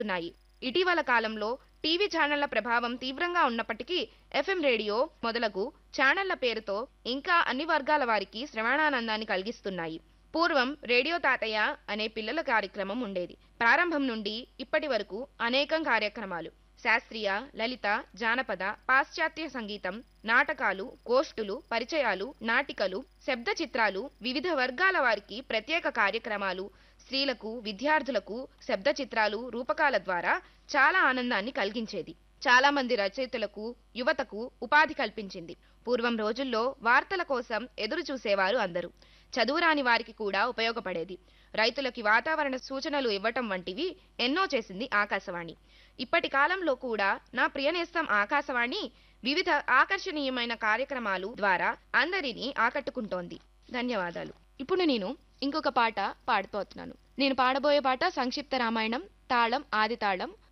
ఉన్నాయి ఇటీవల కాలంలో టీవీ ఛానళ్ల ప్రభావం తీవ్రంగా ఉన్నప్పటికీ ఎఫ్ఎం రేడియో మొదలగు ఛానళ్ల పేరుతో ఇంకా అన్ని వర్గాల వారికి శ్రవణానందాన్ని కలిగిస్తున్నాయి పూర్వం రేడియో తాతయ్య అనే పిల్లల కార్యక్రమం ఉండేది ప్రారంభం నుండి ఇప్పటి వరకు అనేకం కార్యక్రమాలు శాస్త్రీయ లలిత జానపద పాశ్చాత్య సంగీతం నాటకాలు గోష్ఠులు పరిచయాలు నాటికలు శబ్ద చిత్రాలు వివిధ వర్గాల వారికి ప్రత్యేక కార్యక్రమాలు స్త్రీలకు విద్యార్థులకు శబ్ద చిత్రాలు రూపకాల ద్వారా చాలా ఆనందాన్ని కలిగించేది చాలా మంది రచయితలకు యువతకు ఉపాధి కల్పించింది పూర్వం రోజుల్లో వార్తల కోసం ఎదురు చూసేవారు అందరూ చదువురాని వారికి కూడా ఉపయోగపడేది రైతులకి వాతావరణ సూచనలు ఇవ్వటం వంటివి ఎన్నో చేసింది ఆకాశవాణి ఇప్పటి కాలంలో కూడా నా ప్రియనేస్తం ఆకాశవాణి వివిధ ఆకర్షణీయమైన కార్యక్రమాలు ద్వారా అందరినీ ఆకట్టుకుంటోంది ధన్యవాదాలు ఇప్పుడు నేను ఇంకొక పాట పాడిపోతున్నాను నేను పాడబోయే పాట సంక్షిప్త రామాయణం తాళం ఆది తాళం